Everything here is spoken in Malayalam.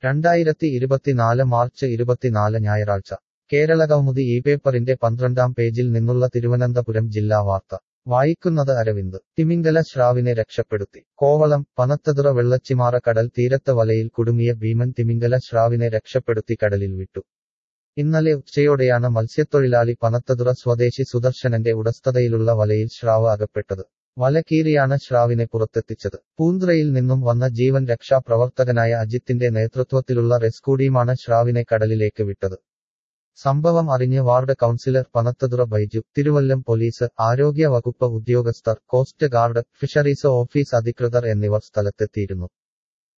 രണ്ടായിരത്തി ഇരുപത്തിനാല് മാർച്ച് ഇരുപത്തിനാല് ഞായറാഴ്ച കേരളകൗമുദി ഈ പേപ്പറിന്റെ പന്ത്രണ്ടാം പേജിൽ നിന്നുള്ള തിരുവനന്തപുരം ജില്ലാ വാർത്ത വായിക്കുന്നത് അരവിന്ദ് തിമിംഗല ശ്രാവിനെ രക്ഷപ്പെടുത്തി കോവളം പനത്തതുറ വെള്ളച്ചിമാറ കടൽ തീരത്ത് വലയിൽ കുടുങ്ങിയ ഭീമൻ തിമിംഗല ശ്രാവിനെ രക്ഷപ്പെടുത്തി കടലിൽ വിട്ടു ഇന്നലെ ഉച്ചയോടെയാണ് മത്സ്യത്തൊഴിലാളി പനത്തതുറ സ്വദേശി സുദർശനന്റെ ഉടസ്ഥതയിലുള്ള വലയിൽ ശ്രാവ് അകപ്പെട്ടത് വല കീറിയാണ് ശ്രാവിനെ പുറത്തെത്തിച്ചത് പൂന്തുറയിൽ നിന്നും വന്ന ജീവൻ രക്ഷാ പ്രവർത്തകനായ അജിത്തിന്റെ നേതൃത്വത്തിലുള്ള റെസ്ക്യൂ ടീമാണ് ശ്രാവിനെ കടലിലേക്ക് വിട്ടത് സംഭവം അറിഞ്ഞ് ward councillor Panathura Baiju Thiruvallam police ആരോഗ്യ വകുപ്പ് ഉദ്യോഗസ്ഥർ കോസ്റ്റ് ഗാർഡ് ഫിഷറീസ് ഓഫീസ് അധികൃതർ എന്നിവർ സ്ഥലത്തെത്തിയിരുന്നു